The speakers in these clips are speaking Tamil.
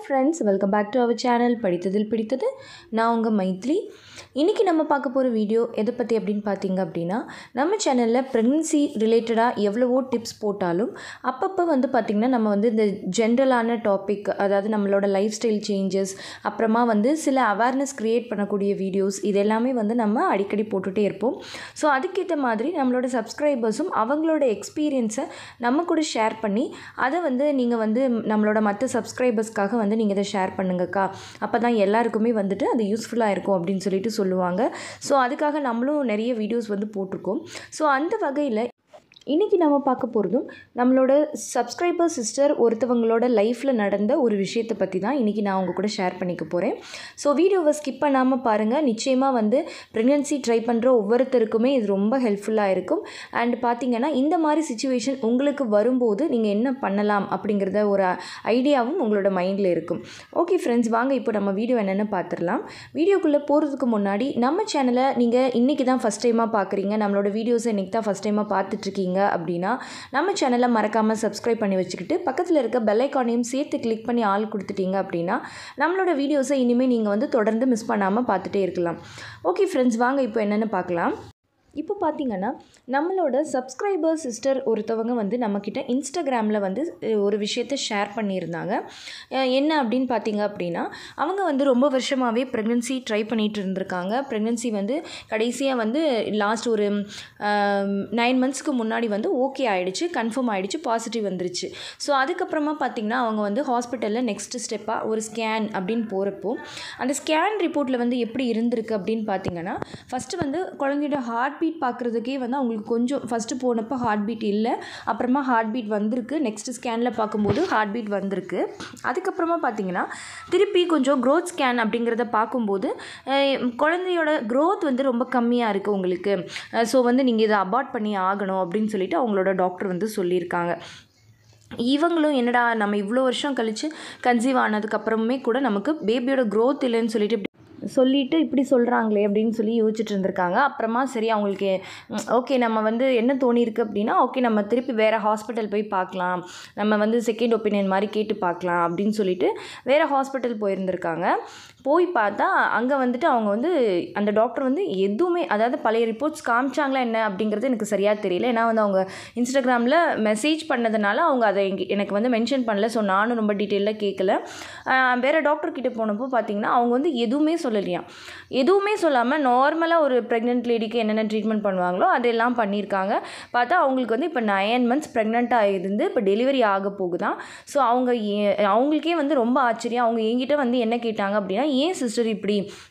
friends welcome back to our channel படித்ததில் பிடித்தது நான் உங்கள் மைத்ரி இன்றைக்கி நம்ம பார்க்க போகிற வீடியோ எதை பற்றி அப்படின்னு பார்த்தீங்க அப்படின்னா நம்ம சேனலில் ப்ரெக்னன்சி ரிலேட்டடாக எவ்வளவோ டிப்ஸ் போட்டாலும் அப்பப்போ வந்து பார்த்திங்கன்னா நம்ம வந்து இந்த ஜென்ரலான டாபிக் அதாவது நம்மளோட லைஃப் ஸ்டைல் சேஞ்சஸ் அப்புறமா வந்து சில அவேர்னஸ் க்ரியேட் பண்ணக்கூடிய வீடியோஸ் இது எல்லாமே வந்து நம்ம அடிக்கடி போட்டுகிட்டே இருப்போம் ஸோ அதுக்கேற்ற மாதிரி நம்மளோட சப்ஸ்கிரைபர்ஸும் அவங்களோட எக்ஸ்பீரியன்ஸை நம்ம கூட ஷேர் பண்ணி அதை வந்து நீங்கள் வந்து நம்மளோட மற்ற சப்ஸ்கிரைபர்ஸ்க்காக வந்து நீங்கள் இதை ஷேர் பண்ணுங்கக்கா அப்போ தான் எல்லாருக்குமே வந்துட்டு அது யூஸ்ஃபுல்லாக இருக்கும் அப்படின்னு சொல்லிட்டு சொல்லுவாங்க ஸோ அதுக்காக நம்மளும் நிறைய வீடியோஸ் வந்து போட்டிருக்கோம் ஸோ அந்த வகையில் இன்றைக்கி நம்ம பார்க்க போகிறதும் நம்மளோட சப்ஸ்கிரைபர் சிஸ்டர் ஒருத்தவங்களோட லைஃப்பில் நடந்த ஒரு விஷயத்தை பற்றி தான் இன்றைக்கி நான் உங்கள் கூட ஷேர் பண்ணிக்க போகிறேன் ஸோ வீடியோவை ஸ்கிப் பண்ணாமல் பாருங்கள் நிச்சயமாக வந்து ப்ரெக்னென்சி ட்ரை பண்ணுற ஒவ்வொருத்தருக்குமே இது ரொம்ப ஹெல்ப்ஃபுல்லாக இருக்கும் அண்ட் பார்த்தீங்கன்னா இந்த மாதிரி சுச்சுவேஷன் உங்களுக்கு வரும்போது நீங்கள் என்ன பண்ணலாம் அப்படிங்கிறத ஒரு ஐடியாவும் உங்களோட மைண்டில் இருக்கும் ஓகே ஃப்ரெண்ட்ஸ் வாங்க இப்போ நம்ம வீடியோ என்னென்னு பார்த்துடலாம் வீடியோக்குள்ளே போகிறதுக்கு முன்னாடி நம்ம சேனலை நீங்கள் இன்றைக்கி தான் ஃபஸ்ட் டைமாக பார்க்குறீங்க நம்மளோட வீடியோஸை இன்றைக்கி தான் ஃபஸ்ட் டைமாக பார்த்துட்ருக்கீங்க அப்படின்னா நம்ம சேனலை மறக்காமல் சப்ஸ்கிரைப் பண்ணி வச்சுக்கிட்டு பக்கத்தில் இருக்க பெல் ஐக்கானையும் சேர்த்து கிளிக் பண்ணி ஆள் கொடுத்துட்டீங்க அப்படின்னா நம்மளோட வீடியோஸை இனிமேல் நீங்கள் வந்து தொடர்ந்து மிஸ் பண்ணாமல் பார்த்துட்டே இருக்கலாம் ஓகே ஃப்ரெண்ட்ஸ் வாங்க இப்போ என்னென்னு பார்க்கலாம் இப்போ பார்த்தீங்கன்னா நம்மளோட சப்ஸ்கிரைபர் சிஸ்டர் ஒருத்தவங்க வந்து நம்மக்கிட்ட இன்ஸ்டாகிராமில் வந்து அஹ், ஒரு விஷயத்த ஷேர் பண்ணியிருந்தாங்க அஹ், என்ன அப்படின்னு பார்த்தீங்க அப்படின்னா அவங்க வந்து ரொம்ப வருஷமாகவே ப்ரெக்னென்சி ட்ரை பண்ணிகிட்டு இருந்திருக்காங்க ப்ரெக்னென்சி வந்து கடைசியாக வந்து லாஸ்ட் ஒரு நைன் மந்த்ஸ்க்கு முன்னாடி வந்து ஓகே ஆயிடுச்சு கன்ஃபார்ம் ஆயிடுச்சு பாசிட்டிவ் வந்துருச்சு ஸோ அதுக்கப்புறமா பார்த்திங்கன்னா அவங்க வந்து ஹாஸ்பிட்டலில் நெக்ஸ்ட் ஸ்டெப்பாக ஒரு ஸ்கேன் அப்படின்னு போகிறப்போ அந்த ஸ்கேன் ரிப்போர்ட்டில் வந்து எப்படி இருந்திருக்கு அப்படின்னு பார்த்தீங்கன்னா ஃபஸ்ட்டு வந்து குழந்தையோட ஹார்ட் பீட் பார்க்குறதுக்கே வந்து அவங்களுக்கு கொஞ்சம் ஃபஸ்ட்டு போனப்போ ஹார்ட் பீட் இல்லை அப்புறமா ஹார்ட் பீட் வந்திருக்கு நெக்ஸ்ட் ஸ்கேனில் பார்க்கும்போது ஹார்ட் பீட் வந்திருக்கு அதுக்கப்புறமா பார்த்தீங்கன்னா திருப்பி கொஞ்சம் க்ரோத் ஸ்கேன் அப்படிங்கிறத பார்க்கும்போது அஹ், குழந்தையோட க்ரோத் வந்து ரொம்ப கம்மியாக இருக்குது உங்களுக்கு ஸோ வந்து நீங்கள் இதை அபார்ட் பண்ணி ஆகணும் அப்படின்னு சொல்லிட்டு அவங்களோட டாக்டர் வந்து சொல்லியிருக்காங்க இவங்களும் என்னடா நம்ம இவ்வளோ வருஷம் கழித்து கன்சீவ் ஆனதுக்கப்புறமே கூட நமக்கு பேபியோட growth இல்லைன்னு சொல்லிட்டு இப்படி சொல்லிட்டு இப்படி சொல்கிறாங்களே அப்படின்னு சொல்லி யோசிச்சுட்டு இருந்திருக்காங்க அப்புறமா சரி அவங்களுக்கு ஓகே நம்ம வந்து என்ன தோணியிருக்கு அப்படின்னா ஓகே நம்ம திருப்பி வேறு ஹாஸ்பிட்டல் போய் பார்க்கலாம் நம்ம வந்து செகண்ட் ஒப்பீனியன் மாதிரி கேட்டு பார்க்கலாம் அப்படின்னு சொல்லிட்டு வேறு ஹாஸ்பிட்டல் போயிருந்திருக்காங்க போய் பார்த்தா அங்கே வந்துட்டு அவங்க வந்து அந்த டாக்டர் வந்து எதுவுமே அதாவது பழைய ரிப்போர்ட்ஸ் காமிச்சாங்களா என்ன அப்படிங்கிறது எனக்கு சரியாக தெரியல ஏன்னா வந்து அவங்க இன்ஸ்டாகிராமில் மெசேஜ் பண்ணதுனால அவங்க அதை எங்க- எனக்கு வந்து மென்ஷன் பண்ணல ஸோ நானும் ரொம்ப டீட்டெயிலாக கேட்கல ஆஹ் வேற டாக்டர் கிட்ட போனப்போ பார்த்தீங்கன்னா அவங்க வந்து எதுவுமே சொல்லலையாம் எதுவுமே சொல்லாமல் நார்மலாக ஒரு ப்ரெக்னென்ட் லேடிக்கு என்னென்ன ட்ரீட்மெண்ட் பண்ணுவாங்களோ அதெல்லாம் பண்ணியிருக்காங்க பார்த்தா அவங்களுக்கு வந்து இப்போ நயன் மந்த்ஸ் ப்ரெக்னெண்ட்டாக இருந்து இப்போ டெலிவரி ஆக போகுதான் ஸோ அவங்க ஏ- அவங்களுக்கே வந்து ரொம்ப ஆச்சரியம் அவங்க என்கிட்ட வந்து என்ன கேட்டாங்க அப்படின்னா ஏன் சிஸ்டர் இப்படி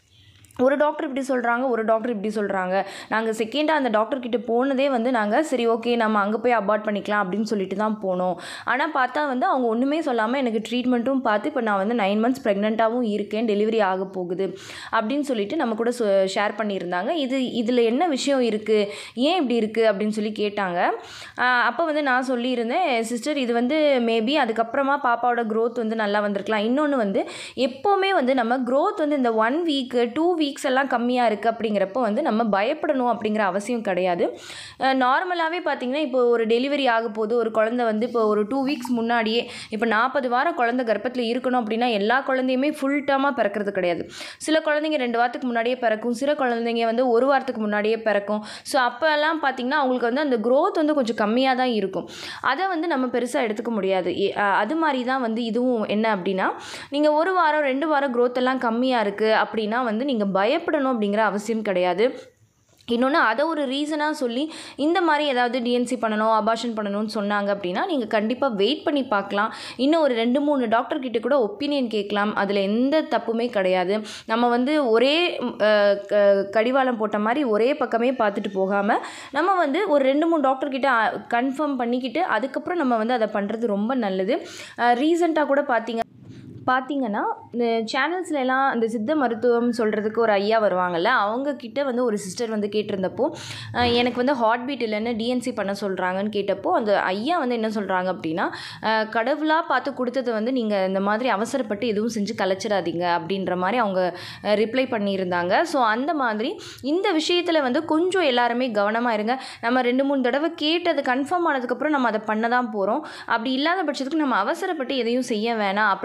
ஒரு டாக்டர் இப்படி சொல்கிறாங்க ஒரு டாக்டர் இப்படி சொல்கிறாங்க நாங்கள் செகண்டாக அந்த டாக்டர் கிட்ட போனதே வந்து நாங்கள் சரி ஓகே நம்ம அங்கே போய் அபார்ட் பண்ணிக்கலாம் அப்படின்னு சொல்லிட்டு தான் போனோம் ஆனால் பார்த்தா வந்து அவங்க ஒன்றுமே சொல்லாமல் எனக்கு ட்ரீட்மெண்ட்டும் பார்த்து இப்போ நான் வந்து நைன் மந்த்ஸ் ப்ரெக்னெண்ட்டாகவும் இருக்கேன் டெலிவரி ஆக போகுது அப்படின்னு சொல்லிட்டு நம்ம கூட ஷேர் பண்ணியிருந்தாங்க இது இதில் என்ன விஷயம் இருக்குது ஏன் இப்படி இருக்குது அப்படின்னு சொல்லி கேட்டாங்க அப்போ வந்து நான் சொல்லியிருந்தேன் சிஸ்டர் இது வந்து மேபி அதுக்கப்புறமா பாப்பாவோட growth வந்து நல்லா வந்திருக்கலாம் இன்னொன்று வந்து எப்போவுமே வந்து நம்ம growth வந்து இந்த ஒன் வீக்கு டூ வீக்ஸ் எல்லாம் கம்மியாக இருக்குது அப்படிங்கிறப்போ வந்து நம்ம பயப்படணும் அப்படிங்கிற அவசியம் கிடையாது நார்மலாகவே பார்த்தீங்கன்னா இப்போ ஒரு டெலிவரி ஆக போது ஒரு குழந்தை வந்து இப்போ ஒரு டூ வீக்ஸ் முன்னாடியே இப்போ நாற்பது வாரம் குழந்தை கர்ப்பத்தில் இருக்கணும் அப்படின்னா எல்லா குழந்தையுமே ஃபுல் டேர்மாக பிறக்கிறது கிடையாது சில குழந்தைங்க ரெண்டு வாரத்துக்கு முன்னாடியே பிறக்கும் சில குழந்தைங்க வந்து ஒரு வாரத்துக்கு முன்னாடியே பிறக்கும் ஸோ அப்போல்லாம் பார்த்தீங்கன்னா அவங்களுக்கு வந்து அந்த growth வந்து கொஞ்சம் கம்மியாக தான் இருக்கும் அதை வந்து நம்ம பெருசாக எடுத்துக்க முடியாது ஏ- அஹ் அது மாதிரி தான் வந்து இதுவும் என்ன அப்படின்னா நீங்கள் ஒரு வாரம் ரெண்டு வாரம் growth எல்லாம் கம்மியாக இருக்குது அப்படின்னா வந்து நீங்கள் பயப்படணும் அப்படிங்கிற அவசியம் கிடையாது இன்னொன்று அதை ஒரு ரீசனாக சொல்லி இந்த மாதிரி ஏதாவது டிஎன்சி பண்ணணும் அபார்ஷன் பண்ணணும்னு சொன்னாங்க அப்படின்னா நீங்கள் கண்டிப்பாக வெயிட் பண்ணி பார்க்கலாம் இன்னும் ஒரு ரெண்டு மூணு டாக்டர் கிட்ட கூட ஒப்பீனியன் கேட்கலாம் அதில் எந்த தப்புமே கிடையாது நம்ம வந்து ஒரே ம், அஹ், க- கடிவாளம் போட்ட மாதிரி ஒரே பக்கமே பார்த்துட்டு போகாமல் நம்ம வந்து ஒரு ரெண்டு மூணு டாக்டர் கிட்ட கன்ஃபார்ம் பண்ணிக்கிட்டு அதுக்கப்புறம் நம்ம வந்து அதை பண்ணுறது ரொம்ப நல்லது ரீசெண்டாக கூட பார்த்தீங்க பார்த்தீங்கன்னா இந்த சேனல்ஸ்ல எல்லாம் இந்த சித்த மருத்துவம் சொல்கிறதுக்கு ஒரு ஐயா வருவாங்கல்ல அவங்க கிட்ட வந்து ஒரு சிஸ்டர் வந்து கேட்டிருந்தப்போ அஹ், எனக்கு வந்து ஹார்ட் பீட் இல்லைன்னு டிஎன்சி பண்ண சொல்கிறாங்கன்னு கேட்டப்போ அந்த ஐயா வந்து என்ன சொல்கிறாங்க அப்படின்னா அஹ், கடவுளாக பார்த்து கொடுத்ததை வந்து நீங்கள் இந்த மாதிரி அவசரப்பட்டு எதுவும் செஞ்சு கலைச்சிடாதீங்க அப்படின்ற மாதிரி அவங்க ரிப்ளை பண்ணியிருந்தாங்க ஸோ அந்த மாதிரி இந்த விஷயத்தில் வந்து கொஞ்சம் எல்லாருமே கவனமாக இருங்க நம்ம ரெண்டு மூணு தடவை கேட்டு அது கன்ஃபார்ம் ஆனதுக்கப்புறம் நம்ம அதை பண்ண தான் போகிறோம் அப்படி இல்லாத பட்சத்துக்கு நம்ம அவசரப்பட்டு எதையும் செய்ய வேணாம் அப்படிங்கிறது தான்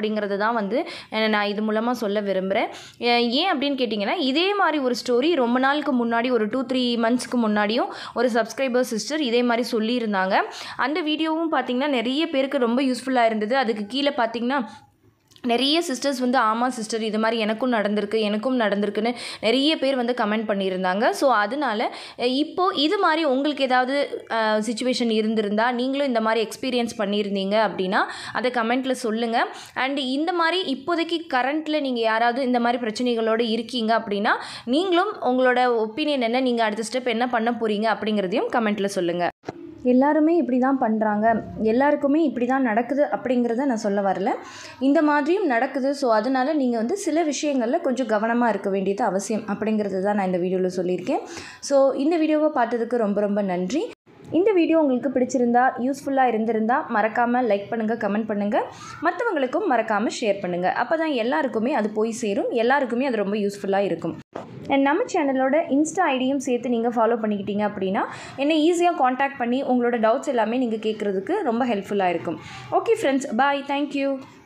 தான் வந்து அஹ், நான் இது மூலமாக சொல்ல விரும்புகிறேன் ஏன் அப்படின்னு கேட்டிங்கன்னா இதே மாதிரி ஒரு ஸ்டோரி ரொம்ப நாளுக்கு முன்னாடி ஒரு டூ த்ரீ மந்த்ஸ்க்கு முன்னாடியும் ஒரு சப்ஸ்கிரைபர் சிஸ்டர் இதே மாதிரி சொல்லியிருந்தாங்க அந்த வீடியோவும் பார்த்திங்கன்னா நிறைய பேருக்கு ரொம்ப யூஸ்ஃபுல்லாக இருந்தது அதுக்கு கீழே பார்த்திங்கன்னா நிறைய சிஸ்டர்ஸ் வந்து ஆமாம் சிஸ்டர் இது மாதிரி எனக்கும் நடந்திருக்கு எனக்கும் நடந்திருக்குன்னு நிறைய பேர் வந்து கமெண்ட் பண்ணியிருந்தாங்க ஸோ அதனால அஹ், இப்போ இது மாதிரி உங்களுக்கு ஏதாவது சுச்சுவேஷன் இருந்திருந்தா நீங்களும் இந்த மாதிரி எக்ஸ்பீரியன்ஸ் பண்ணியிருந்தீங்க அப்படின்னா அதை கமெண்ட்டில் சொல்லுங்கள் அண்ட் இந்த மாதிரி இப்போதைக்கு கரண்ட்டில் நீங்கள் யாராவது இந்த மாதிரி பிரச்சனைகளோடு இருக்கீங்க அப்படின்னா நீங்களும் உங்களோட ஒப்பீனியன் என்ன நீங்கள் அடுத்த ஸ்டெப் என்ன பண்ண போகிறீங்க அப்படிங்கிறதையும் கமெண்ட்டில் சொல்லுங்கள் எல்லாருமே இப்படி தான் பண்ணுறாங்க எல்லாருக்குமே இப்படி தான் நடக்குது அப்படிங்கிறத நான் சொல்ல வரல இந்த மாதிரியும் நடக்குது ஸோ அதனால் நீங்கள் வந்து சில விஷயங்களில் கொஞ்சம் கவனமாக இருக்க வேண்டியது அவசியம் அப்படிங்கிறது தான் நான் இந்த வீடியோவில் சொல்லியிருக்கேன் ஸோ இந்த வீடியோவை பார்த்ததுக்கு ரொம்ப ரொம்ப நன்றி இந்த வீடியோ உங்களுக்கு பிடிச்சிருந்தா யூஸ்ஃபுல்லாக இருந்திருந்தா மறக்காமல் லைக் பண்ணுங்கள் கமெண்ட் பண்ணுங்கள் மற்றவங்களுக்கும் மறக்காமல் ஷேர் பண்ணுங்கள் அப்போ தான் எல்லாருக்குமே அது போய் சேரும் எல்லாருக்குமே அது ரொம்ப யூஸ்ஃபுல்லாக இருக்கும் அண்ட் நம்ம சேனலோட இன்ஸ்டா ஐடியும் சேர்த்து நீங்கள் ஃபாலோ பண்ணிக்கிட்டீங்க அப்படின்னா என்னை ஈஸியாக காண்டாக்ட் பண்ணி உங்களோட டவுட்ஸ் எல்லாமே நீங்கள் கேட்குறதுக்கு ரொம்ப ஹெல்ப்ஃபுல்லாக இருக்கும் ஓகே ஃப்ரெண்ட்ஸ் பாய் தேங்க்யூ